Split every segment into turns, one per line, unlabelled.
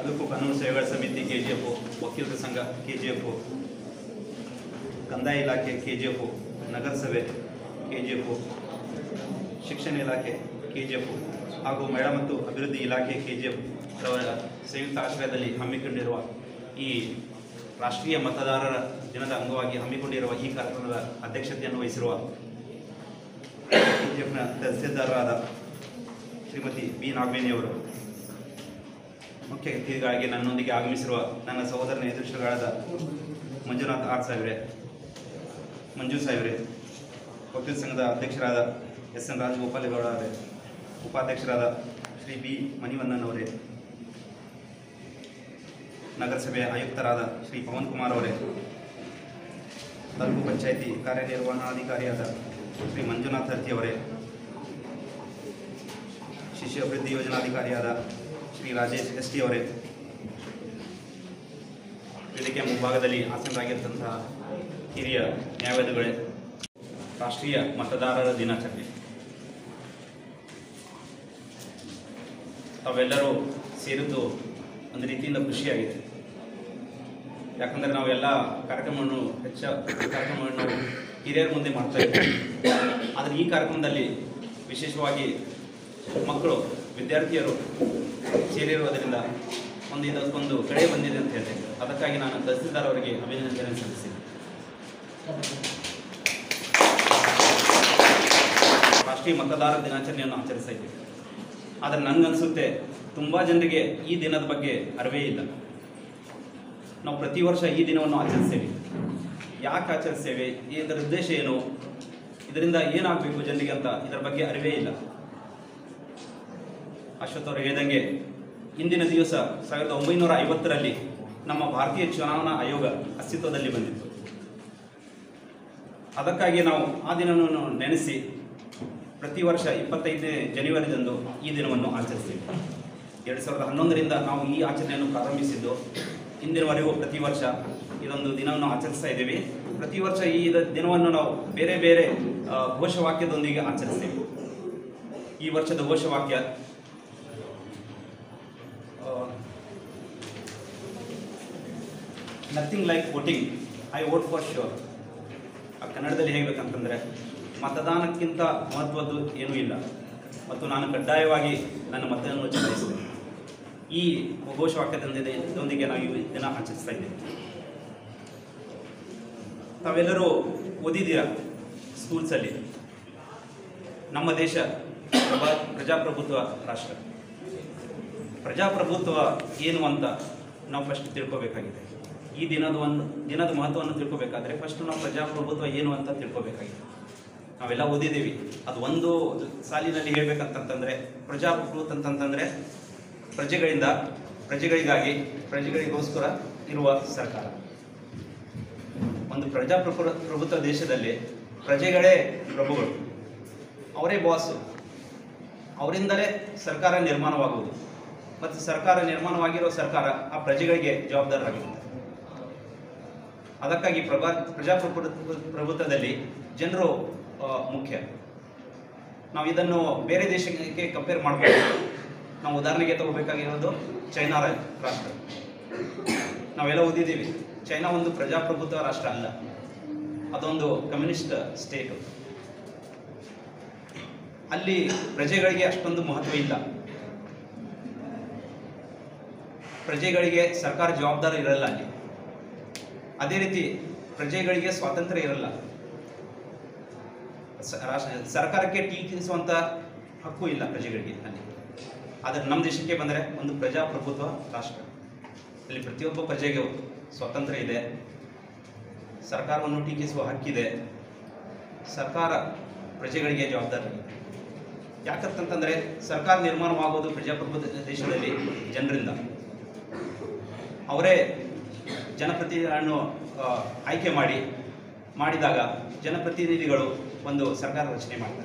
ತಾಲೂಕು ಕಾನೂನು ಸೇವೆಗಳ ಸಮಿತಿ ಕೆ ಜಿ ಎಫ್ ವಕೀಲರ ಸಂಘ ಕೆ ಜಿ ಎಫ್ ಕಂದಾಯ ಇಲಾಖೆ ಕೆ ಜಿ ಎಫ್ ನಗರಸಭೆ ಕೆ ಜಿ ಎಫ್ ಶಿಕ್ಷಣ ಇಲಾಖೆ ಕೆ ಜಿ ಎಫ್ ಹಾಗೂ ಮಹಿಳಾ ಮತ್ತು ಅಭಿವೃದ್ಧಿ ಇಲಾಖೆ ಕೆ ಜಿ ಎಫ್ ರವರ ಸಂಯುಕ್ತ ಆಶ್ರಯದಲ್ಲಿ ಹಮ್ಮಿಕೊಂಡಿರುವ ಈ ರಾಷ್ಟ್ರೀಯ ಮತದಾರರ ದಿನದ ಅಂಗವಾಗಿ ಹಮ್ಮಿಕೊಂಡಿರುವ ಈ ಕಾರ್ಯಕ್ರಮದ ಅಧ್ಯಕ್ಷತೆಯನ್ನು ವಹಿಸಿರುವ ಕೆ ಜಿ ಎಫ್ನ ತಹಸೀಲ್ದಾರರಾದ ಶ್ರೀಮತಿ ಬಿ ನಾಗವೇಣಿಯವರು ಮುಖ್ಯ ಅತಿಥಿಗಳಾಗಿ ನನ್ನೊಂದಿಗೆ ಆಗಮಿಸಿರುವ ನನ್ನ ಸಹೋದರನ ಎದುರುಗಳಾದ ಮಂಜುನಾಥ್ ಆರ್ ಸಾಹೇಬ್ರೆ ಮಂಜು ಸಾಹೇಬ್ರೆ ವಕೀಲ ಸಂಘದ ಅಧ್ಯಕ್ಷರಾದ ಎಸ್ ಎನ್ ರಾಜಗೋಪಾಲೇಗೌಡ ಅವರೇ ಉಪಾಧ್ಯಕ್ಷರಾದ ಶ್ರೀ ಬಿ ಮಣಿವಣ್ಣನ್ ಅವರೇ ನಗರಸಭೆಯ ಆಯುಕ್ತರಾದ ಶ್ರೀ ಪವನ್ ಕುಮಾರ್ ಅವರೇ ತಾಲೂಕು ಪಂಚಾಯಿತಿ ಕಾರ್ಯನಿರ್ವಹಣಾಧಿಕಾರಿಯಾದ ಶ್ರೀ ಮಂಜುನಾಥ್ ಅರ್ಜಿ ಅವರೇ ಶಿಶು ಅಭಿವೃದ್ಧಿ ಯೋಜನಾಧಿಕಾರಿಯಾದ ಶ್ರೀ ರಾಜೇಶ್ ಎಸ್ ಟಿ ಅವರೇ ವೇದಿಕೆಯ ಮುಂಭಾಗದಲ್ಲಿ ಆಸೀನರಾಗಿರ್ತಂತಹ ಹಿರಿಯ ನ್ಯಾಯವಾದಿಗಳೇ ರಾಷ್ಟ್ರೀಯ ಮತದಾರರ ದಿನಾಚರಣೆ ತಾವೆಲ್ಲರೂ ಸೇರಿದ್ದು ಒಂದು ರೀತಿಯಿಂದ ಖುಷಿಯಾಗಿದೆ ಯಾಕಂದರೆ ನಾವೆಲ್ಲ ಕಾರ್ಯಕ್ರಮವನ್ನು ಹೆಚ್ಚ ಕಾರ್ಯಕ್ರಮವನ್ನು ಹಿರಿಯರ ಮುಂದೆ ಮಾಡ್ತಾ ಇದ್ದೀವಿ ಆದರೆ ಈ ಕಾರ್ಯಕ್ರಮದಲ್ಲಿ ವಿಶೇಷವಾಗಿ ಮಕ್ಕಳು ವಿದ್ಯಾರ್ಥಿಯರು ಸೇರಿರುವುದರಿಂದ ಒಂದು ಇದಕ್ಕೊಂದು ಕಡೆ ಬಂದಿದೆ ಅಂತ ಹೇಳ್ತೇನೆ ಅದಕ್ಕಾಗಿ ನಾನು ತಹಸೀಲ್ದಾರ್ ಅವರಿಗೆ ಅಭಿನಂದನೆ ಸಲ್ಲಿಸ್ತೀನಿ ರಾಷ್ಟ್ರೀಯ ಮತದಾರ ದಿನಾಚರಣೆಯನ್ನು ಆಚರಿಸ್ತಾ ಇದ್ದೀವಿ ಆದರೆ ನನಗನ್ಸುತ್ತೆ ತುಂಬ ಜನರಿಗೆ ಈ ದಿನದ ಬಗ್ಗೆ ಅರಿವೇ ಇಲ್ಲ ನಾವು ಪ್ರತಿ ವರ್ಷ ಈ ದಿನವನ್ನು ಆಚರಿಸ್ತೇವೆ ಯಾಕೆ ಆಚರಿಸ್ತೇವೆ ಇದರ ಉದ್ದೇಶ ಏನು ಇದರಿಂದ ಏನಾಗಬೇಕು ಜನರಿಗೆ ಅಂತ ಇದರ ಬಗ್ಗೆ ಅರಿವೇ ಇಲ್ಲ ಅಶ್ವಥ್ ಅವರು ಹೇಳಿದಂಗೆ ಇಂದಿನ ದಿವಸ ಸಾವಿರದ ಒಂಬೈನೂರ ಐವತ್ತರಲ್ಲಿ ನಮ್ಮ ಭಾರತೀಯ ಚುನಾವಣಾ ಆಯೋಗ ಅಸ್ತಿತ್ವದಲ್ಲಿ ಬಂದಿತ್ತು ಅದಕ್ಕಾಗಿ ನಾವು ಆ ದಿನವನ್ನು ನೆನೆಸಿ ಪ್ರತಿ ವರ್ಷ ಇಪ್ಪತ್ತೈದನೇ ಜನವರಿದಂದು ಈ ದಿನವನ್ನು ಆಚರಿಸ್ತೀವಿ ಎರಡು ಸಾವಿರದ ಹನ್ನೊಂದರಿಂದ ನಾವು ಈ ಆಚರಣೆಯನ್ನು ಪ್ರಾರಂಭಿಸಿದ್ದು ಇಂದಿನವರೆಗೂ ಪ್ರತಿ ವರ್ಷ ಇದೊಂದು ದಿನವನ್ನು ಆಚರಿಸ್ತಾ ಇದ್ದೀವಿ ಪ್ರತಿ ವರ್ಷ ಈ ದ- ದಿನವನ್ನು ನಾವು ಬೇರೆ ಬೇರೆ ಆ, ಘೋಷವಾಕ್ಯದೊಂದಿಗೆ ಆಚರಿಸ್ತೇವೆ ಈ ವರ್ಷದ ಘೋಷವಾಕ್ಯ nothing like voting I vote for sure ಆ ಕನ್ನಡದಲ್ಲಿ ಹೇಗಬೇಕಂತಂದರೆ ಮತದಾನಕ್ಕಿಂತ ಮಹತ್ವದ್ದು ಏನೂ ಇಲ್ಲ ಮತ್ತು ನಾನು ಕಡ್ಡಾಯವಾಗಿ ನನ್ನ ಮತವನ್ನು ಚಲಾಯಿಸಿದೆ ಈ ಘೋಷವಾಕ್ಯದೊಂದಿಗೆ ಇದೊಂದಿಗೆ ನಾವು ಈ ದಿನ ಆಚರಿಸ್ತಾ ಇದ್ದೇವೆ ತಾವೆಲ್ಲರೂ ಓದಿದ್ದೀರಾ ಸ್ಕೂಲ್ಸಲ್ಲಿ ನಮ್ಮ ದೇಶ ಪ್ರಭಾ- ಪ್ರಜಾಪ್ರಭುತ್ವ ರಾಷ್ಟ್ರ ಪ್ರಜಾಪ್ರಭುತ್ವ ಏನು ಅಂತ ನಾವು ಫಸ್ಟ್ ತಿಳ್ಕೊಬೇಕಾಗಿದೆ ಈ ದಿನದ ಒಂದು ದಿನದ ಮಹತ್ವವನ್ನು ತಿಳ್ಕೊಬೇಕಾದ್ರೆ ಫಸ್ಟ್ ನಾವು ಪ್ರಜಾಪ್ರಭುತ್ವ ಏನು ಅಂತ ತಿಳ್ಕೊಬೇಕಾಗಿದೆ ನಾವೆಲ್ಲ ಓದಿದ್ದೀವಿ ಅದು ಒಂದು ಸಾಲಿನಲ್ಲಿ ಹೇಳ್ಬೇಕಂತಂತಂದ್ರೆ ಪ್ರಜಾಪ್ರಭುತ್ವ ಅಂತಂತಂದ್ರೆ ಪ್ರಜೆಗಳಿಂದ ಪ್ರಜೆಗಳಿಗಾಗಿ ಪ್ರಜೆಗಳಿಗೋಸ್ಕರ ಇರುವ ಸರ್ಕಾರ ಒಂದು ಪ್ರಜಾಪ್ರಭು ಪ್ರಭುತ್ವ ದೇಶದಲ್ಲಿ ಪ್ರಜೆಗಳೇ ಪ್ರಭುಗಳು ಅವರೇ ಬಾಸು ಅವರಿಂದಲೇ ಸರ್ಕಾರ ನಿರ್ಮಾಣವಾಗುವುದು ಮತ್ತು ಸರ್ಕಾರ ನಿರ್ಮಾಣವಾಗಿರೋ ಸರ್ಕಾರ ಆ ಪ್ರಜೆಗಳಿಗೆ ಜವಾಬ್ದಾರರಾಗಿರುತ್ತೆ ಅದಕ್ಕಾಗಿ ಪ್ರಭಾ ಪ್ರಜಾಪ್ರಭು ಪ್ರಭುತ್ವದಲ್ಲಿ ಜನರು ಆ, ಮುಖ್ಯ ನಾವು ಇದನ್ನು ಬೇರೆ ದೇಶಕ್ಕೆ ಕಂಪೇರ್ ಮಾಡಬಹುದು ನಾವು ಉದಾಹರಣೆಗೆ ತಗೋಬೇಕಾಗಿರೋದು ಚೈನಾ ರಾ- ರಾಷ್ಟ್ರ ನಾವೆಲ್ಲ ಓದಿದ್ದೀವಿ ಚೈನಾ ಒಂದು ಪ್ರಜಾಪ್ರಭುತ್ವ ರಾಷ್ಟ್ರ ಅಲ್ಲ ಅದೊಂದು ಕಮ್ಯುನಿಸ್ಟ್ ಸ್ಟೇಟು ಅಲ್ಲಿ ಪ್ರಜೆಗಳಿಗೆ ಅಷ್ಟೊಂದು ಮಹತ್ವ ಇಲ್ಲ ಪ್ರಜೆಗಳಿಗೆ ಸರ್ಕಾರ ಜವಾಬ್ದಾರಿ ಇರಲ್ಲ ಅಲ್ಲಿ ಅದೇ ರೀತಿ ಪ್ರಜೆಗಳಿಗೆ ಸ್ವಾತಂತ್ರ್ಯ ಇರಲ್ಲ ಸ- ರಾಷ್ಟ್ರ- ಸರ್ಕಾರಕ್ಕೆ ಟೀಕಿಸುವಂತ ಹಕ್ಕು ಇಲ್ಲ ಪ್ರಜೆಗಳಿಗೆ ಅಲ್ಲಿ ಆದರೆ ನಮ್ಮ ದೇಶಕ್ಕೆ ಬಂದರೆ ಒಂದು ಪ್ರಜಾಪ್ರಭುತ್ವ ರಾಷ್ಟ್ರ ಇಲ್ಲಿ ಪ್ರತಿಯೊಬ್ಬ ಪ್ರಜೆಗೂ ಸ್ವಾತಂತ್ರ್ಯ ಇದೆ ಸರ್ಕಾರವನ್ನು ಟೀಕಿಸುವ ಹಕ್ಕಿದೆ ಸರ್ಕಾರ ಪ್ರಜೆಗಳಿಗೆ ಜವಾಬ್ದಾರಿ ಇದೆ ಯಾಕಂತಂತಂದ್ರೆ ಸರ್ಕಾರ ನಿರ್ಮಾಣವಾಗೋದು ಪ್ರಜಾಪ್ರಭುತ್ವ ದೇಶದಲ್ಲಿ ಜನರಿಂದ ಅವರೇ ಜನಪ್ರತಿನಿಧಿಗಳನ್ನು ಆ, ಆಯ್ಕೆ ಮಾಡಿ ಮಾಡಿದಾಗ ಜನಪ್ರತಿನಿಧಿಗಳು ಒಂದು ಸರ್ಕಾರ ರಚನೆ ಮಾಡ್ತಾರೆ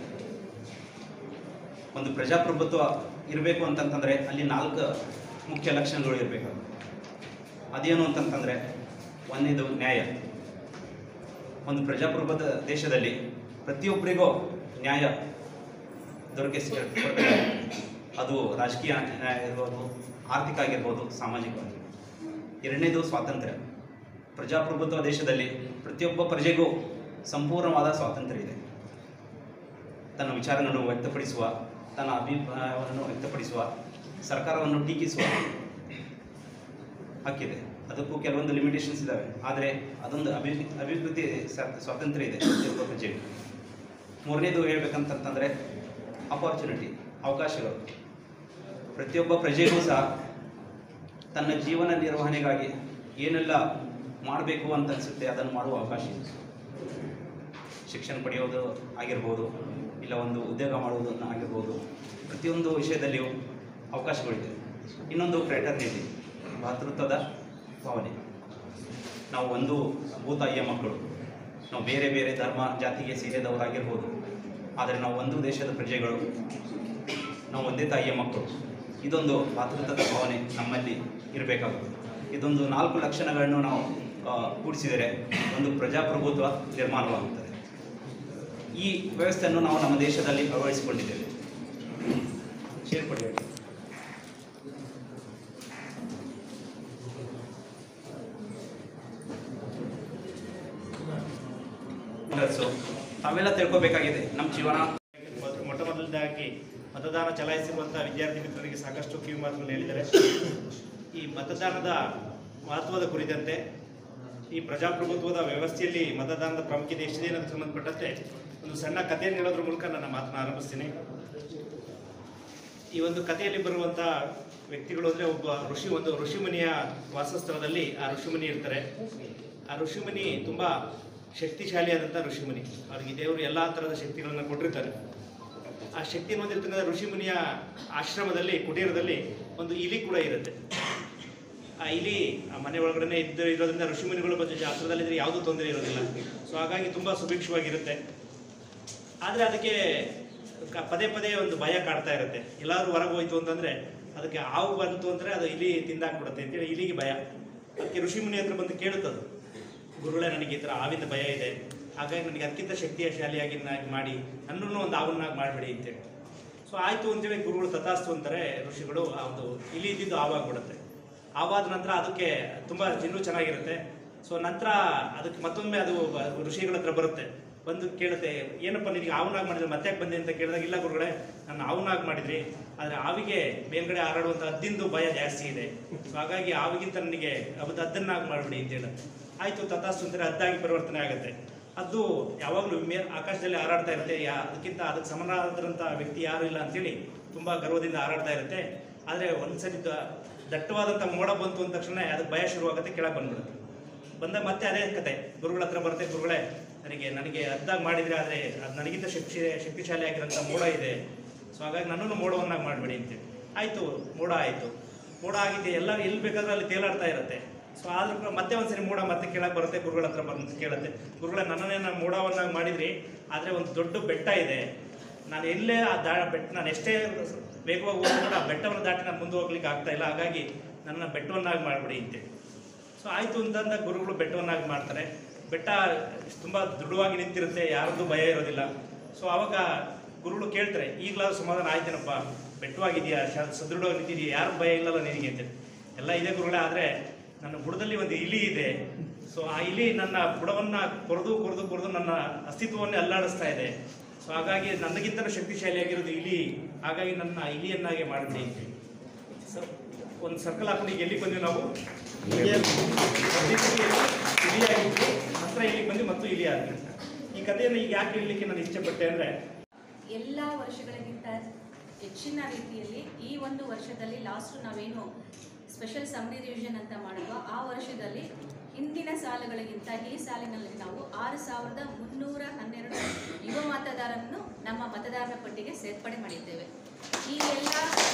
ಒಂದು ಪ್ರಜಾಪ್ರಭುತ್ವ ಇರಬೇಕು ಅಂತಂತಂದ್ರೆ ಅಲ್ಲಿ ನಾಲ್ಕು ಮುಖ್ಯ ಲಕ್ಷಣಗಳು ಇರಬೇಕು ಅದೇನು ಅಂತಂತಂದ್ರೆ ಒಂದೇದು ನ್ಯಾಯ ಒಂದು ಪ್ರಜಾಪ್ರಭುತ್ವ ದೇಶದಲ್ಲಿ ಪ್ರತಿಯೊಬ್ಬರಿಗೂ ನ್ಯಾಯ ದೊರಕಿಸಿ ಅದು ರಾಜಕೀಯ ನ್ಯಾಯ ಇರ್ಬೋದು ಆರ್ಥಿಕ ಆಗಿರ್ಬೋದು ಸಾಮಾಜಿಕವಾಗಿ ಎರಡನೇದು ಸ್ವಾತಂತ್ರ್ಯ ಪ್ರಜಾಪ್ರಭುತ್ವ ದೇಶದಲ್ಲಿ ಪ್ರತಿಯೊಬ್ಬ ಪ್ರಜೆಗೂ ಸಂಪೂರ್ಣವಾದ ಸ್ವಾತಂತ್ರ್ಯ ಇದೆ ತನ್ನ ವಿಚಾರಗಳನ್ನು ವ್ಯಕ್ತಪಡಿಸುವ ತನ್ನ ಅಭಿಪ್ರಾಯವನ್ನು ವ್ಯಕ್ತಪಡಿಸುವ ಸರ್ಕಾರವನ್ನು ಟೀಕಿಸುವ ಹಕ್ಕಿದೆ ಅದಕ್ಕೂ ಕೆಲವೊಂದು ಲಿಮಿಟೇಷನ್ಸ್ ಇದ್ದಾವೆ ಆದರೆ ಅದೊಂದು ಅಭಿ ಅಭಿವೃದ್ಧಿ ಸ- ಸ್ವಾತಂತ್ರ್ಯ ಇದೆ ಪ್ರತಿಯೊಬ್ಬ ಪ್ರಜೆಗೂ ಮೂರನೇದು ಹೇಳ್ಬೇಕಂತಂತಂದರೆ ಅಪಾರ್ಚುನಿಟಿ ಅವಕಾಶಗಳು ಪ್ರತಿಯೊಬ್ಬ ಪ್ರಜೆಗೂ ಸಹ ತನ್ನ ಜೀವನ ನಿರ್ವಹಣೆಗಾಗಿ ಏನೆಲ್ಲ ಮಾಡಬೇಕು ಅಂತ ಅನಿಸುತ್ತೆ ಅದನ್ನು ಮಾಡುವ ಅವಕಾಶ ಇದೆ ಶಿಕ್ಷಣ ಪಡೆಯೋದು ಆಗಿರ್ಬೋದು ಇಲ್ಲ ಒಂದು ಉದ್ಯೋಗ ಮಾಡುವುದನ್ನು ಆಗಿರ್ಬೋದು ಪ್ರತಿಯೊಂದು ವಿಷಯದಲ್ಲಿಯೂ ಅವಕಾಶಗಳಿದೆ ಇನ್ನೊಂದು ಫ್ರೆಟರ್ನಿಟಿ ಭಾತೃತ್ವದ ಭಾವನೆ ನಾವು ಒಂದು ಭೂತಾಯಿಯ ಮಕ್ಕಳು ನಾವು ಬೇರೆ ಬೇರೆ ಧರ್ಮ ಜಾತಿಗೆ ಸೇರಿದವರಾಗಿರ್ಬೋದು ಆದರೆ ನಾವು ಒಂದು ದೇಶದ ಪ್ರಜೆಗಳು ನಾವು ಒಂದೇ ತಾಯಿಯ ಮಕ್ಕಳು ಇದೊಂದು ಭಾತೃತ್ವದ ಭಾವನೆ ನಮ್ಮಲ್ಲಿ ಇರಬೇಕಾಗುತ್ತೆ ಇದೊಂದು ನಾಲ್ಕು ಲಕ್ಷಣಗಳನ್ನು ನಾವು ಆ, ಕೂಡಿಸಿದರೆ ಒಂದು ಪ್ರಜಾಪ್ರಭುತ್ವ ನಿರ್ಮಾಣವಾಗುತ್ತದೆ ಈ ವ್ಯವಸ್ಥೆಯನ್ನು ನಾವು ನಮ್ಮ ದೇಶದಲ್ಲಿ ಅಳವಡಿಸಿಕೊಂಡಿದ್ದೇವೆ ಸೇರ್ಪಡೆ ಕಾಂಗ್ರೆಸ್ಸು ತಾವೆಲ್ಲ ತಿಳ್ಕೊಬೇಕಾಗಿದೆ ನಮ್ಮ ಜೀವನ
ಮೊದ- ಮೊಟ್ಟ ಮೊದಲನೇದಾಗಿ ಮತದಾನ ಚಲಾಯಿಸಿರುವಂತಹ ವಿದ್ಯಾರ್ಥಿ ಮಿತ್ರರಿಗೆ ಸಾಕಷ್ಟು ಕಿವಿ ಮಾತುಗಳನ್ನು ಹೇಳಿದ್ದಾರೆ ಈ ಮತದಾನದ ಮಹತ್ವದ ಕುರಿತಂತೆ ಈ ಪ್ರಜಾಪ್ರಭುತ್ವದ ವ್ಯವಸ್ಥೆಯಲ್ಲಿ ಮತದಾನದ ಪ್ರಾಮುಖ್ಯತೆ ಎಷ್ಟಿದೆ ಅನ್ನೋದಕ್ಕೆ ಸಂಬಂಧಪಟ್ಟಂತೆ ಒಂದು ಸಣ್ಣ ಕಥೆಯನ್ನು ಹೇಳೋದ್ರ ಮೂಲಕ ನನ್ನ ಮಾತನ್ನು ಆರಂಭಿಸ್ತೀನಿ ಈ ಒಂದು ಕಥೆಯಲ್ಲಿ ಬರುವಂಥ ವ್ಯಕ್ತಿಗಳು ಅಂದರೆ ಒಬ್ಬ ಋಷಿ ಒಂದು ಋಷಿಮುನಿಯ ವಾಸಸ್ಥಳದಲ್ಲಿ ಆ ಋಷಿಮುನಿ ಇರ್ತಾರೆ ಆ ಋಷಿಮುನಿ ತುಂಬ ಶಕ್ತಿಶಾಲಿಯಾದಂಥ ಋಷಿಮುನಿ ಅವರಿಗೆ ದೇವರು ಎಲ್ಲ ಥರದ ಶಕ್ತಿಗಳನ್ನು ಕೊಟ್ಟಿರ್ತಾರೆ ಆ ಶಕ್ತಿ ಹೊಂದಿರ್ತಕ್ಕಂಥ ಋಷಿಮುನಿಯ ಆಶ್ರಮದಲ್ಲಿ ಕುಟೀರದಲ್ಲಿ ಒಂದು ಇಲಿ ಕೂಡ ಇರುತ್ತೆ ಆ ಇಲಿ ಆ ಮನೆ ಒಳಗಡೆ ಇದ್ದು ಇರೋದ್ರಿಂದ ಋಷಿಮುನಿಗಳು ಬಂದು ಹತ್ರದಲ್ಲಿದ್ರೆ ಯಾವುದೂ ತೊಂದರೆ ಇರೋದಿಲ್ಲ ಸೊ ಹಾಗಾಗಿ ತುಂಬ ಸುಭಿಕ್ಷವಾಗಿರುತ್ತೆ ಆದರೆ ಅದಕ್ಕೆ ಕ- ಪದೇ ಪದೇ ಒಂದು ಭಯ ಕಾಡ್ತಾ ಇರುತ್ತೆ ಎಲ್ಲಾದ್ರೂ ಹೊರಗೆ ಹೋಯ್ತು ಅಂತಂದ್ರೆ ಅದಕ್ಕೆ ಹಾವು ಬಂತು ಅಂದ್ರೆ ಅದು ಇಲಿ ತಿಂದಾಕ್ಬಿಡುತ್ತೆ ಅಂತೇಳಿ ಇಲಿಗೆ ಭಯ ಅದಕ್ಕೆ ಋಷಿಮುನಿ ಹತ್ರ ಬಂದು ಕೇಳುತ್ತದು ಗುರುಗಳೇ ನನಗೆ ಈ ಥರ ಹಾವಿಂದ ಭಯ ಇದೆ ಹಾಗಾಗಿ ನನಗೆ ಅದಕ್ಕಿಂತ ಶಕ್ತಿಯ ಶಾಲಿಯಾಗಿ ನಾಗಿ ಮಾಡಿ ನನ್ನನ್ನು ಒಂದು ಹಾವನ್ನಾಗಿ ಮಾಡಬೇಡಿ ಅಂತೇಳಿ ಸೊ ಆಯಿತು ಅಂತೇಳಿ ಗುರುಗಳು ತಥಾಸ್ತು ಅಂತಾರೆ ಋಷಿಗಳು ಆ ಒಂದು ಇಲಿ ಇದ್ದಿದ್ದು ಹಾವಾಗ್ಬಿಡುತ್ತೆ ಆವಾದ ನಂತರ ಅದಕ್ಕೆ ತುಂಬ ಇನ್ನೂ ಚೆನ್ನಾಗಿರುತ್ತೆ ಸೊ ನಂತರ ಅದಕ್ಕೆ ಮತ್ತೊಮ್ಮೆ ಅದು ಬ- ಋಷಿಗಳ ಹತ್ರ ಬರುತ್ತೆ ಬಂದು ಕೇಳುತ್ತೆ ಏನಪ್ಪ ನಿನಗೆ ಹಾವನಾಗಿ ಮಾಡಿದ್ರೆ ಮತ್ತೆ ಯಾಕೆ ಬಂದೆ ಅಂತ ಕೇಳಿದಾಗ ಇಲ್ಲ ಗುರುಗಳೇ ನಾನು ಹಾವನಾಗಿ ಮಾಡಿದ್ರಿ ಆದರೆ ಹಾವಿಗೆ ಮೇಲ್ಗಡೆ ಹಾರಾಡುವಂಥ ಹದ್ದಿಂದು ಭಯ ಜಾಸ್ತಿ ಇದೆ ಸೊ ಹಾಗಾಗಿ ಹಾವಿಗಿಂತ ನನಗೆ ಅದು ಹದ್ದನ್ನಾಗಿ ಮಾಡಿಬಿಡಿ ಅಂತ ಹೇಳುತ್ತೆ ಆಯಿತು ತಥಾಸ್ತು ಅಂತಾರೆ ಹದ್ದಾಗಿ ಪರಿವರ್ತನೆ ಆಗುತ್ತೆ ಅದು ಯಾವಾಗಲೂ ಮೇ ಆಕಾಶದಲ್ಲಿ ಹಾರಾಡ್ತಾ ಇರುತ್ತೆ ಯಾ ಅದಕ್ಕಿಂತ ಅದಕ್ಕೆ ಸಮನಾದಂಥ ವ್ಯಕ್ತಿ ಯಾರು ಇಲ್ಲ ಅಂತೇಳಿ ತುಂಬ ಗರ್ವದಿಂದ ಹಾರಾಡ್ತಾ ಇರುತ್ತೆ ಆದರೆ ಒಂದ್ಸರಿ ದ- ದಟ್ಟವಾದಂಥ ಮೋಡ ಬಂತು ಅಂದ ತಕ್ಷಣ ಅದಕ್ಕೆ ಭಯ ಶುರುವಾಗುತ್ತೆ ಕೆಳಗೆ ಬಂದ್ಬಿಡುತ್ತೆ ಬಂದಾಗ ಮತ್ತೆ ಅದೇ ಕತೆ ಗುರುಗಳ ಹತ್ರ ಬರುತ್ತೆ ಗುರುಗಳೇ ನನಗೆ ನನಗೆ ಅದ್ದಾಗಿ ಮಾಡಿದರೆ ಆದರೆ ಅದು ನನಗಿಂತ ಶಕ್ತಿ ಶಕ್ತಿಶಾಲಿ ಆಗಿರೋಂಥ ಮೋಡ ಇದೆ ಸೊ ಹಾಗಾಗಿ ನನ್ನನ್ನು ಮೋಡವನ್ನಾಗಿ ಮಾಡಬೇಡಿ ಅಂತೇಳಿ ಆಯಿತು ಮೋಡ ಆಯಿತು ಮೋಡ ಆಗಿದೆ ಎಲ್ಲ ಎಲ್ಲಿ ಬೇಕಾದ್ರೆ ಅಲ್ಲಿ ತೇಲಾಡ್ತಾ ಇರುತ್ತೆ ಸೊ ಆದ್ರೂ ಕೂಡ ಮತ್ತೆ ಒಂದ್ಸರಿ ಮೋಡ ಮತ್ತೆ ಕೆಳಗೆ ಬರುತ್ತೆ ಗುರುಗಳ ಹತ್ರ ಬಂದು ಕೇಳುತ್ತೆ ಗುರುಗಳೇ ನನ್ನನ್ನೇ ನಾನು ಮೋಡವನ್ನಾಗಿ ಮಾಡಿದ್ರಿ ಆದರೆ ಒಂದು ದೊಡ್ಡ ಬೆಟ್ಟ ಇದೆ ನಾನು ಎಲ್ಲೇ ಆ ದಾ ಬೆಟ್ಟ ನಾನು ಎಷ್ಟೇ ವೇಗವಾಗಿ ಹೋದ್ರು ಕೂಡ ಆ ಬೆಟ್ಟವನ್ನು ದಾಟಿ ನಾನು ಮುಂದೆ ಹೋಗ್ಲಿಕ್ಕೆ ಆಗ್ತಾ ಇಲ್ಲ ಹಾಗಾಗಿ ನನ್ನ ಬೆಟ್ಟವನ್ನಾಗಿ ಮಾಡಿಬಿಡಿ ಅಂತೇಳಿ ಸೊ ಆಯಿತು ಅಂತಂದ ಗುರುಗಳು ಬೆಟ್ಟವನ್ನಾಗಿ ಮಾಡ್ತಾರೆ ಬೆಟ್ಟ ತುಂಬ ದೃಢವಾಗಿ ನಿಂತಿರುತ್ತೆ ಯಾರದ್ದು ಭಯ ಇರೋದಿಲ್ಲ ಸೊ ಆವಾಗ ಗುರುಗಳು ಕೇಳ್ತಾರೆ ಈಗಲಾದ್ರೂ ಸಮಾಧಾನ ಆಯ್ತೇನಪ್ಪ ಬೆಟ್ಟವಾಗಿದೆಯಾ ಶ- ಸದೃಢವಾಗಿ ನಿಂತಿದೆಯಾ ಯಾರು ಭಯ ಇಲ್ಲಲ್ಲ ನಿನಗೆ ಅಂತೇಳಿ ಎಲ್ಲ ಇದೆ ಗುರುಗಳೇ ಆದರೆ ನನ್ನ ಬುಡದಲ್ಲಿ ಒಂದು ಇಲಿ ಇದೆ ಸೊ ಆ ಇಲಿ ನನ್ನ ಬುಡವನ್ನು ಕೊರೆದು ಕೊರೆದು ಕೊರೆದು ನನ್ನ ಅಸ್ತಿತ್ವವನ್ನೇ ಅಲ್ಲಾಡಿಸ್ತಾ ಇದೆ ಸೊ ಹಾಗಾಗಿ ನನಗಿಂತಲೂ ಶಕ್ತಿಶಾಲಿಯಾಗಿರೋದು ಇಲಿ ಹಾಗಾಗಿ ನನ್ನ ಇಲಿಯನ್ನಾಗೆ ಮಾಡಿಬಿಡಿ ಅಂತೇಳಿ ಸೊ ಒಂದು ಸರ್ಕಲ್ ಹಾಕೊಂಡು ಈಗ ಎಲ್ಲಿಗೆ ಬಂದ್ವಿ ನಾವು ಇಲಿಯಾಗಿದ್ವಿ ನಂತರ ಇಲ್ಲಿಗೆ ಬಂದು ಮತ್ತು ಇಲಿ ಆದ್ವಿ ಈ ಕಥೆಯನ್ನು ಈಗ ಯಾಕೆ ಹೇಳಲಿಕ್ಕೆ ನಾನು ಇಷ್ಟಪಟ್ಟೆ ಅಂದರೆ
ಎಲ್ಲ ವರ್ಷಗಳಿಗಿಂತ ಹೆಚ್ಚಿನ ರೀತಿಯಲ್ಲಿ ಈ ಒಂದು ವರ್ಷದಲ್ಲಿ ಲಾಸ್ಟ್ ನಾವೇನು ಸ್ಪೆಷಲ್ ಸಮ್ರಿ ರಿವಿಷನ್ ಅಂತ ಮಾಡಿದ್ವೋ ಆ ವರ್ಷದಲ್ಲಿ ಹಿಂದಿನ ಸಾಲುಗಳಿಗಿಂತ ಈ ಸಾಲಿನಲ್ಲಿ ನಾವು ಆರು ಸಾವಿರದ ಮುನ್ನೂರ ಹನ್ನೆರಡು ಯುವ ಮತದಾರರನ್ನು ನಮ್ಮ ಮತದಾರರ ಪಟ್ಟಿಗೆ ಸೇರ್ಪಡೆ ಮಾಡಿದ್ದೇವೆ ಈ ಎಲ್ಲ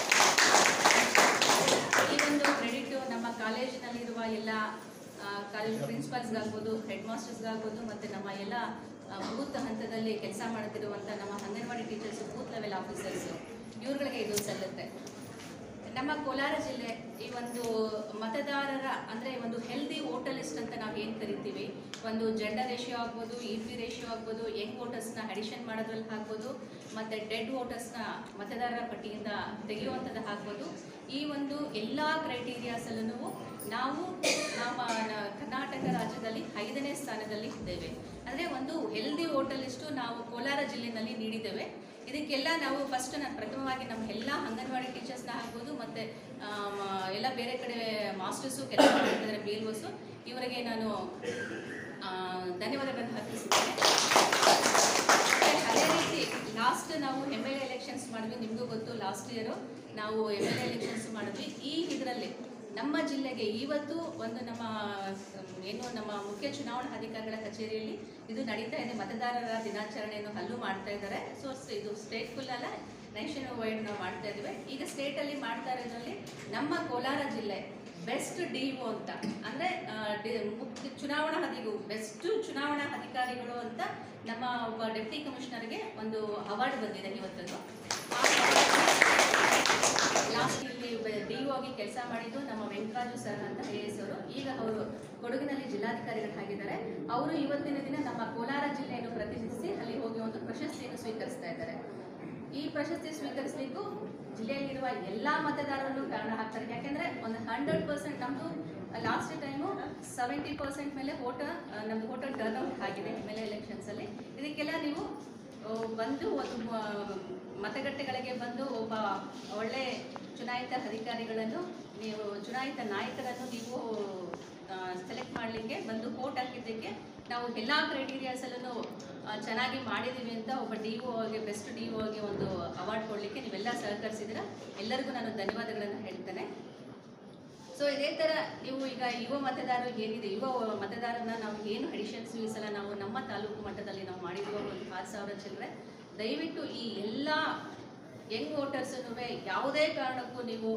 ಈ ಒಂದು ಕ್ರೆಡಿಟ್ ನಮ್ಮ ಕಾಲೇಜಿನಲ್ಲಿರುವ ಎಲ್ಲ ಕಾಲೇಜ್ ಪ್ರಿನ್ಸಿಪಾಲ್ಸ್ಗಾಗ್ಬೋದು ಹೆಡ್ ಮಾಸ್ಟರ್ಸ್ಗಾಗ್ಬೋದು ಮತ್ತು ನಮ್ಮ ಎಲ್ಲ ಬೂತ್ ಹಂತದಲ್ಲಿ ಕೆಲಸ ಮಾಡುತ್ತಿರುವಂಥ ನಮ್ಮ anganwadi teachers booth level officers ಇವ್ರುಗಳಿಗೆ ಇದು ಸಲ್ಲುತ್ತೆ ನಮ್ಮ ಕೋಲಾರ ಜಿಲ್ಲೆ ಈ ಒಂದು ಮತದಾರರ ಅಂದರೆ ಒಂದು ಹೆಲ್ದಿ ವೋಟರ್ ಲಿಸ್ಟ್ ಅಂತ ನಾವು ಏನು ಕರಿತೀವಿ ಒಂದು ಜೆಂಡರ್ ರೇಷಿಯೋ ಆಗ್ಬೋದು ಇ ಪಿ ರೇಷಿಯೋ ಆಗ್ಬೋದು ಯಂಗ್ ವೋಟರ್ಸ್ನ ಅಡಿಷನ್ ಮಾಡೋದ್ರಲ್ಲಿ ಆಗ್ಬೋದು ಮತ್ತು ಡೆಡ್ ವೋಟರ್ಸ್ನ ಮತದಾರರ ಪಟ್ಟಿಯಿಂದ ತೆಗೆಯುವಂಥದ್ದು ಆಗ್ಬೋದು ಈ ಒಂದು ಎಲ್ಲ ಕ್ರೈಟೀರಿಯಾಸಲ್ಲೂ ನಾವು ನಮ್ಮ ನ- ಕರ್ನಾಟಕ ರಾಜ್ಯದಲ್ಲಿ ಐದನೇ ಸ್ಥಾನದಲ್ಲಿ ಇದ್ದೇವೆ ಅಂದರೆ ಒಂದು ಹೆಲ್ದಿ ವೋಟರ್ ಲಿಸ್ಟು ನಾವು ಕೋಲಾರ ಜಿಲ್ಲೆಯಲ್ಲಿ ನೀಡಿದ್ದೇವೆ ಇದಕ್ಕೆಲ್ಲ ನಾವು ಫಸ್ಟ್ ನಾನು ಪ್ರಥಮವಾಗಿ ನಮ್ಮ ಎಲ್ಲ ಅಂಗನವಾಡಿ ಟೀಚರ್ಸ್ನ ಆಗ್ಬೋದು ಮತ್ತು ಎಲ್ಲ ಬೇರೆ ಕಡೆ ಮಾಸ್ಟರ್ಸು ಕೆಲಸ ಮಾಡ್ತಿದ್ದಾರೆ ಬಿ ಎಲ್ ಒಸು ಇವರಿಗೆ ನಾನು ಆ, ಧನ್ಯವಾದಗಳನ್ನು ಅರ್ಪಿಸಿದ್ದೇನೆ ಮತ್ತೆ ಅದೇ ರೀತಿ ಲಾಸ್ಟ್ ನಾವು ಎಮ್ ಎಲ್ ಎಲೆಕ್ಷನ್ಸ್ ಮಾಡಿದ್ವಿ ನಿಮಗೂ ಗೊತ್ತು ಲಾಸ್ಟ್ ಇಯರು ನಾವು ಎಮ್ ಎಲ್ ಎಲೆಕ್ಷನ್ಸ್ ಮಾಡಿದ್ವಿ ಈ ಇದರಲ್ಲಿ ನಮ್ಮ ಜಿಲ್ಲೆಗೆ ಇವತ್ತು ಒಂದು ನಮ್ಮ ಮ್, ಏನು ನಮ್ಮ ಮುಖ್ಯ ಚುನಾವಣಾಧಿಕಾರಿಗಳ ಕಚೇರಿಯಲ್ಲಿ ಇದು ನಡೀತಾ ಇದೆ ಮತದಾರರ ದಿನಾಚರಣೆಯನ್ನು ಅಲ್ಲೂ ಮಾಡ್ತಾ ಇದ್ದಾರೆ ಸೊ ಇದು ಸ್ಟೇಟ್ ಫುಲ್ ಅಲ್ಲ ನ್ಯಾಷನಲ್ ವೈಡ್ ನಾವು ಮಾಡ್ತಾ ಇದ್ದೀವಿ ಈಗ ಸ್ಟೇಟಲ್ಲಿ ಮಾಡ್ತಾ ಇರೋದ್ರಲ್ಲಿ ನಮ್ಮ ಕೋಲಾರ ಜಿಲ್ಲೆ ಬೆಸ್ಟ್ ಡಿ ಒ ಅಂತ ಅಂದರೆ ಮುಖ್ಯ ಚುನಾವಣಾ ಅಧಿಗೂ ಬೆಸ್ಟ್ ಚುನಾವಣಾ ಅಧಿಕಾರಿಗಳು ಅಂತ ನಮ್ಮ ಒಬ್ಬ ಡೆಪ್ಟಿ ಕಮಿಷನರ್ಗೆ ಒಂದು ಅವಾರ್ಡ್ ಬಂದಿದೆ ಇವತ್ತದು ಲಾಸ್ಟ್ ಇಲ್ಲಿ ಡಿ ಆಗಿ ಕೆಲಸ ಮಾಡಿದ್ದು ನಮ್ಮ ವೆಂಕಟರಾಜು ಸರ್ ಅಂತ ಐ ಎಸ್ ಅವರು ಈಗ ಅವರು ಕೊಡಗಿನಲ್ಲಿ ಜಿಲ್ಲಾಧಿಕಾರಿಗಳಾಗಿದ್ದಾರೆ ಅವರು ಇವತ್ತಿನ ದಿನ ನಮ್ಮ ಕೋಲಾರ ಜಿಲ್ಲೆಯನ್ನು ಪ್ರತಿನಿಧಿಸಿ ಅಲ್ಲಿ ಹೋಗಿ ಒಂದು ಪ್ರಶಸ್ತಿಯನ್ನು ಸ್ವೀಕರಿಸ್ತಾ ಇದ್ದಾರೆ ಈ ಪ್ರಶಸ್ತಿ ಸ್ವೀಕರಿಸಲಿಕ್ಕೂ ಜಿಲ್ಲೆಯಲ್ಲಿರುವ ಎಲ್ಲ ಮತದಾರರು ಕಾರಣ ಆಗ್ತಾರೆ ಯಾಕೆಂದ್ರೆ ಒಂದು ಹಂಡ್ರೆಡ್ ಪರ್ಸೆಂಟ್ ನಮ್ಮದು ಲಾಸ್ಟ್ ಟೈಮು ಸೆವೆಂಟಿ ಪರ್ಸೆಂಟ್ ಮೇಲೆ ವೋಟ್ ನಮ್ಮದು ವೋಟರ್ ಟರ್ನ್ಔಟ್ ಆಗಿದೆ ಎಮ್ ಎಲ್ ಎಲೆಕ್ಷನ್ಸಲ್ಲಿ ಇದಕ್ಕೆಲ್ಲ ನೀವು ಆ, ಬಂದು ಒಂದು ಮ- ಮತಗಟ್ಟೆಗಳಿಗೆ ಬಂದು ಒಬ್ಬ ಒಳ್ಳೆ ಚುನಾಯಿತ ಅಧಿಕಾರಿಗಳನ್ನು ನೀವು ಚುನಾಯಿತ ನಾಯಕರನ್ನು ನೀವು ಸೆಲೆಕ್ಟ್ ಮಾಡಲಿಕ್ಕೆ ಬಂದು ವೋಟ್ ಹಾಕಿದ್ದಕ್ಕೆ ನಾವು ಎಲ್ಲ ಕ್ರೈಟೀರಿಯಾಸಲ್ಲೂ ಚೆನ್ನಾಗಿ ಮಾಡಿದ್ದೀವಿ ಅಂತ ಒಬ್ಬ ಡಿ ಒಗೆ ಬೆಸ್ಟ್ ಡಿ ಒಗೆ ಒಂದು ಅವಾರ್ಡ್ ಕೊಡಲಿಕ್ಕೆ ನೀವೆಲ್ಲ ಸಹಕರಿಸಿದ್ದೀರ ಎಲ್ಲರಿಗೂ ನಾನು ಧನ್ಯವಾದಗಳನ್ನು ಹೇಳ್ತೇನೆ ಸೊ ಇದೇ ಥರ ನೀವು ಈಗ ಯುವ ಮತದಾರರು ಏನಿದೆ ಯುವ ಮತದಾರರನ್ನ ನಾವು ಏನು ಅಡಿಷನ್ಸ್ ಈ ಸಲ ನಾವು ನಮ್ಮ ತಾಲೂಕು ಮಟ್ಟದಲ್ಲಿ ನಾವು ಮಾಡಿರುವ ಒಂದು ಆರು ಸಾವಿರ ಚಿಲ್ಲರೆ ದಯವಿಟ್ಟು ಈ ಎಲ್ಲ ಯಂಗ್ ವೋಟರ್ಸನ್ನು ಯಾವುದೇ ಕಾರಣಕ್ಕೂ ನೀವು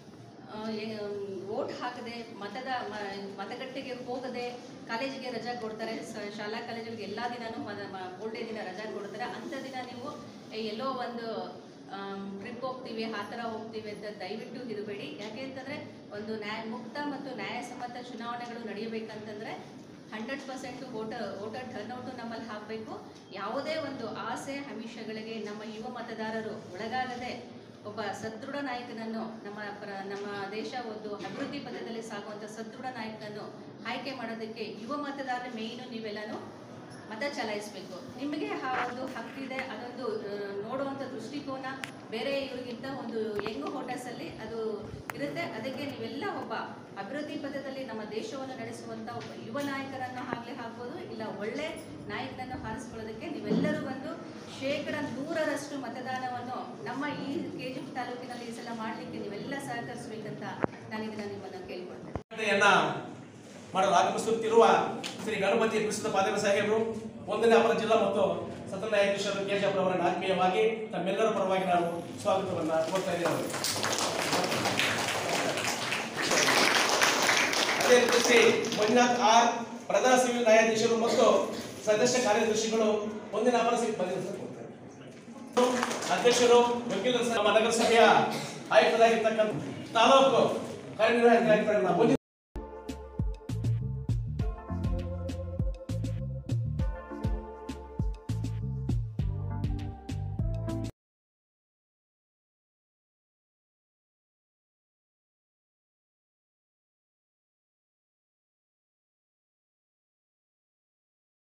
ವೋಟ್ ಹಾಕದೆ ಮತದ ಮ- ಮತಗಟ್ಟೆಗೆ ಹೋಗದೆ ಕಾಲೇಜಿಗೆ ರಜಾ ಕೊಡ್ತಾರೆ ಸ- ಶಾಲಾ ಕಾಲೇಜುಗಳಿಗೆ ಎಲ್ಲ ದಿನನೂ ಹೋಲ್ಡೇ ದಿನ ರಜಾ ಕೊಡ್ತಾರೆ ಅಂಥ ದಿನ ನೀವು ಏ, ಎಲ್ಲೋ ಒಂದು ಟ್ರಿಪ್ ಹೋಗ್ತೀವಿ ಆ ಥರ ಹೋಗ್ತೀವಿ ಅಂತ ದಯವಿಟ್ಟು ಇರಬೇಡಿ ಯಾಕೆ ಅಂತಂದರೆ ಒಂದು ನ್ಯಾಯ ಮುಕ್ತ ಮತ್ತು ನ್ಯಾಯಸಮ್ಮತ ಚುನಾವಣೆಗಳು ನಡೆಯಬೇಕಂತಂದರೆ hundred percent voter voter turnout ನಮ್ಮಲ್ಲಿ ಹಾಕಬೇಕು ಯಾವುದೇ ಒಂದು ಆಸೆ ಆಮಿಷಗಳಿಗೆ ನಮ್ಮ ಯುವ ಮತದಾರರು ಒಳಗಾಗದೆ ಒಬ್ಬ ಸದೃಢ ನಾಯಕನನ್ನು ನಮ್ಮ ಪ್ರ ನಮ್ಮ ದೇಶ ಒಂದು ಅಭಿವೃದ್ಧಿ ಪಥದಲ್ಲಿ ಸಾಗುವಂಥ ಸದೃಢ ನಾಯಕನನ್ನು ಆಯ್ಕೆ ಮಾಡೋದಕ್ಕೆ ಯುವ ಮತದಾರರ ಮೇಯ್ನು ನೀವೆಲ್ಲನೂ ಮತ ಚಲಾಯಿಸಬೇಕು ನಿಮಗೆ ಆ ಒಂದು ಹಕ್ಕಿದೆ ಅದೊಂದು ಆ, ನೋಡುವಂಥ ದೃಷ್ಟಿಕೋನ ಬೇರೆ ಇವರಿಗಿಂತ ಒಂದು ಯಂಗ್ ವೋಟರ್ಸಲ್ಲಿ ಅದು ಇರುತ್ತೆ ಅದಕ್ಕೆ ನೀವೆಲ್ಲ ಒಬ್ಬ ಅಭಿವೃದ್ಧಿ ಪಥದಲ್ಲಿ ನಮ್ಮ ದೇಶವನ್ನು ನಡೆಸುವಂಥ ಒಬ್ಬ ಯುವ ನಾಯಕರನ್ನು ಆಗಲೇ ಹಾಕ್ಬೋದು ಇಲ್ಲ ಒಳ್ಳೆ ನಾಯಕನನ್ನು ಆರಿಸ್ಕೊಳ್ಳೋದಕ್ಕೆ ನೀವೆಲ್ಲರೂ ಬಂದು ಶೇಕಡ ನೂರರಷ್ಟು ಮತದಾನವನ್ನು ನಮ್ಮ ಈ ಕೆ ಜಿ ತಾಲೂಕಿನಲ್ಲಿ ಈ ಸಲ ಮಾಡಲಿಕ್ಕೆ ನೀವೆಲ್ಲ ಸಹಕರಿಸಬೇಕಂತ ನಾನು ಇದನ್ನು ನಿಮ್ಮನ್ನು ಕೇಳ್ಕೊಳ್ತೇನೆ
ಸ್ಪರ್ಧೆಯನ್ನ ಮಾಡಲು ಆಗಮಿಸುತ್ತಿರುವ ಶ್ರೀ ಗಣಪತಿ ಕೃಷ್ಣ ಪಾದೇವ ಸಾಹೇಬರು ಒಂದನೇ ಅಪರ ಜಿಲ್ಲಾ ಮತ್ತು ಸತ್ರ ನ್ಯಾಯಾಧೀಶರು ಕೇಶವರವರನ್ನು ಆತ್ಮೀಯವಾಗಿ ತಮ್ಮೆಲ್ಲರ ಪರವಾಗಿ ನಾವು ಸ್ವಾಗತವನ್ನ ಕೋರ್ತಾ ಇದ್ದೇವೆ ಅದೇ ರೀತಿ ಶ್ರೀ ಮಂಜುನಾಥ್ ಆರ್ ಪ್ರಧಾನ ಸಿವಿಲ್ ನ್ಯಾಯಾಧೀಶರು ಮತ್ತು ಸದಸ್ಯ ಕಾರ್ಯದರ್ಶಿಗಳು ಒಂದಿನ ಅಪರ ಸಿ- ಬಂದಿದ್ದಾರೆ ಸರ್, ಕೊಡ್ತಾರೆ. ಅಧ್ಯಕ್ಷರು ವಕೀಲರು ಸಹ ನಮ್ಮ ನಗರಸಭೆಯ ಆಯುಕ್ತರಾಗಿರ್ತಕ್ಕಂಥ ತಾಲೂಕು ಕಾರ್ಯನಿರ್ವಾಹಕ ಆಯುಕ್ತರಾಗಿರುವ